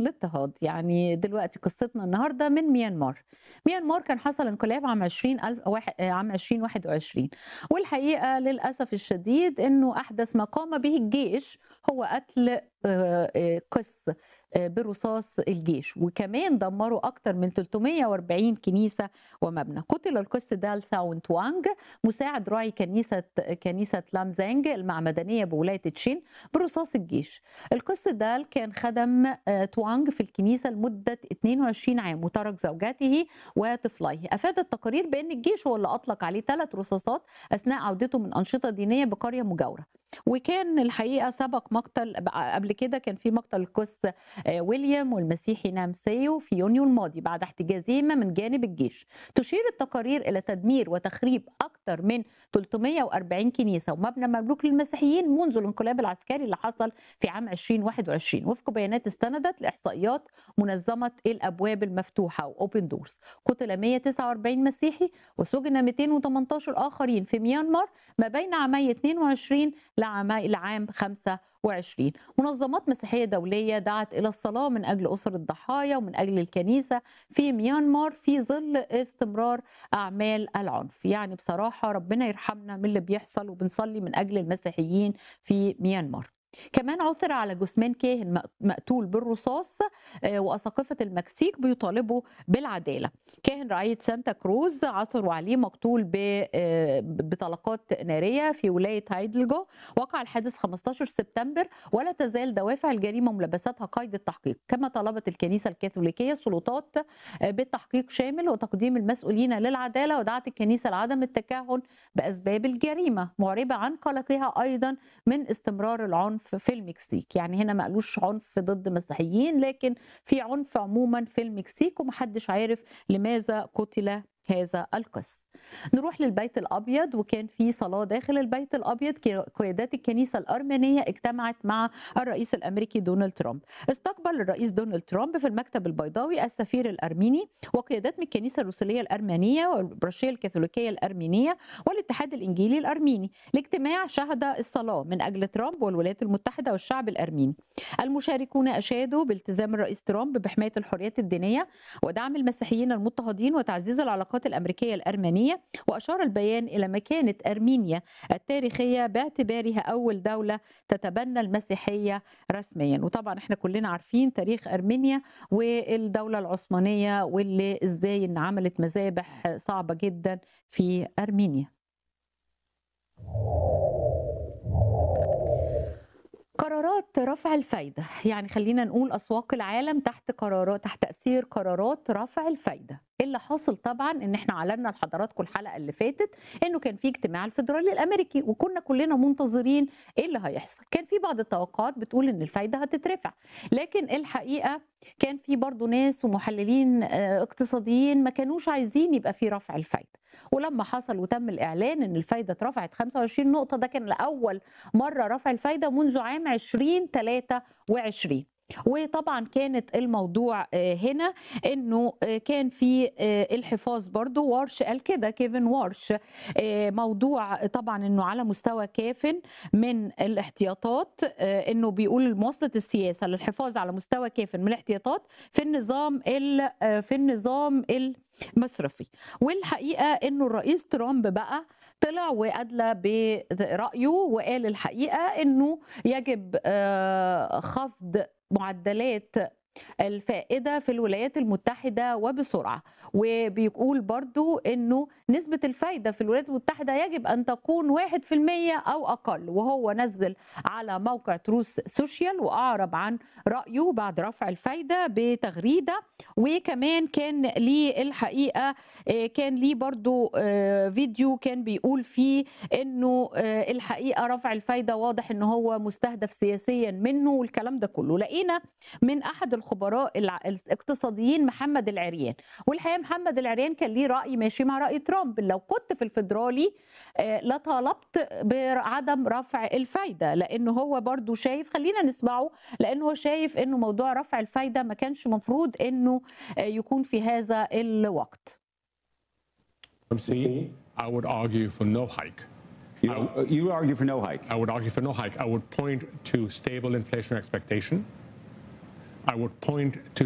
الاضطهاد يعني دلوقتي قصتنا النهارده من ميانمار ميانمار كان حصل انقلاب عام 20 ألف واحد عام 2021 والحقيقه للاسف الشديد انه احدث ما قام به الجيش هو قتل قس برصاص الجيش وكمان دمروا أكثر من 340 كنيسة ومبنى قتل القس دال ثاون توانج مساعد راعي كنيسة كنيسة لامزانج المعمدانية بولاية تشين برصاص الجيش القس دال كان خدم توانج في الكنيسة لمدة 22 عام وترك زوجته وطفليه أفادت تقارير بأن الجيش هو اللي أطلق عليه ثلاث رصاصات أثناء عودته من أنشطة دينية بقرية مجاورة وكان الحقيقة سبق مقتل قبل كده كان في مقتل القس ويليام والمسيحي نام سيو في يونيو الماضي بعد احتجازهما من جانب الجيش تشير التقارير إلى تدمير وتخريب أكثر من 340 كنيسة ومبنى مملوك للمسيحيين منذ الانقلاب العسكري اللي حصل في عام 2021 وفق بيانات استندت لإحصائيات منظمة الأبواب المفتوحة وأوبن دورز قتل 149 مسيحي وسجن 218 آخرين في ميانمار ما بين عامي 22 لعام 25 منظمات مسيحية دولية دعت إلى الصلاة من أجل أسر الضحايا ومن أجل الكنيسة في ميانمار في ظل استمرار أعمال العنف يعني بصراحة ربنا يرحمنا من اللي بيحصل وبنصلي من أجل المسيحيين في ميانمار كمان عثر على جثمان كاهن مقتول بالرصاص وأساقفة المكسيك بيطالبوا بالعدالة كاهن رعية سانتا كروز عثروا عليه مقتول بطلقات نارية في ولاية هايدلجو وقع الحادث 15 سبتمبر ولا تزال دوافع الجريمة ملابستها قيد التحقيق كما طلبت الكنيسة الكاثوليكية السلطات بالتحقيق شامل وتقديم المسؤولين للعدالة ودعت الكنيسة لعدم التكهن بأسباب الجريمة معربة عن قلقها أيضا من استمرار العنف في المكسيك يعني هنا ما قالوش عنف ضد مسيحيين لكن في عنف عموما في المكسيك ومحدش عارف لماذا قتل هذا القس نروح للبيت الابيض وكان في صلاه داخل البيت الابيض قيادات الكنيسه الارمينيه اجتمعت مع الرئيس الامريكي دونالد ترامب استقبل الرئيس دونالد ترامب في المكتب البيضاوي السفير الارميني وقيادات من الكنيسه الروسيه الارمينيه والبرشيه الكاثوليكيه الارمينيه والاتحاد الانجيلي الارميني الاجتماع شهد الصلاه من اجل ترامب والولايات المتحده والشعب الارميني المشاركون اشادوا بالتزام الرئيس ترامب بحمايه الحريات الدينيه ودعم المسيحيين المضطهدين وتعزيز العلاقات الامريكيه الارمينيه وأشار البيان إلى مكانة أرمينيا التاريخية باعتبارها أول دولة تتبنى المسيحية رسميا وطبعا احنا كلنا عارفين تاريخ أرمينيا والدولة العثمانية واللي ازاي ان عملت مذابح صعبة جدا في أرمينيا قرارات رفع الفايدة يعني خلينا نقول أسواق العالم تحت قرارات تحت تأثير قرارات رفع الفايدة اللي حاصل طبعا ان احنا علنا لحضراتكم الحلقه اللي فاتت انه كان في اجتماع الفدرالي الامريكي وكنا كلنا منتظرين ايه اللي هيحصل كان في بعض التوقعات بتقول ان الفايده هتترفع لكن الحقيقه كان في برضو ناس ومحللين اقتصاديين ما كانوش عايزين يبقى في رفع الفايده ولما حصل وتم الاعلان ان الفايده اترفعت 25 نقطه ده كان لاول مره رفع الفايده منذ عام 2023 وطبعا كانت الموضوع هنا انه كان في الحفاظ برضو وارش قال كده كيفن وارش موضوع طبعا انه على مستوى كاف من الاحتياطات انه بيقول مواصله السياسه للحفاظ على مستوى كاف من الاحتياطات في النظام في النظام المصرفي والحقيقه انه الرئيس ترامب بقى طلع وادلى برايه وقال الحقيقه انه يجب خفض معدلات الفائدة في الولايات المتحدة وبسرعة وبيقول برضو أنه نسبة الفايدة في الولايات المتحدة يجب أن تكون 1% أو أقل وهو نزل على موقع تروس سوشيال وأعرب عن رأيه بعد رفع الفايدة بتغريدة وكمان كان ليه الحقيقة كان ليه برضو فيديو كان بيقول فيه أنه الحقيقة رفع الفايدة واضح أنه هو مستهدف سياسيا منه والكلام ده كله لقينا من أحد الخبراء الاقتصاديين محمد العريان والحقيقه محمد العريان كان ليه راي ماشي مع راي ترامب لو كنت في الفدرالي لطالبت بعدم رفع الفايده لانه هو برضو شايف خلينا نسمعه لانه هو شايف انه موضوع رفع الفايده ما كانش مفروض انه يكون في هذا الوقت I would argue for no hike. You, you argue for no hike. I would argue for no hike. I would point to stable inflation expectation. I would point to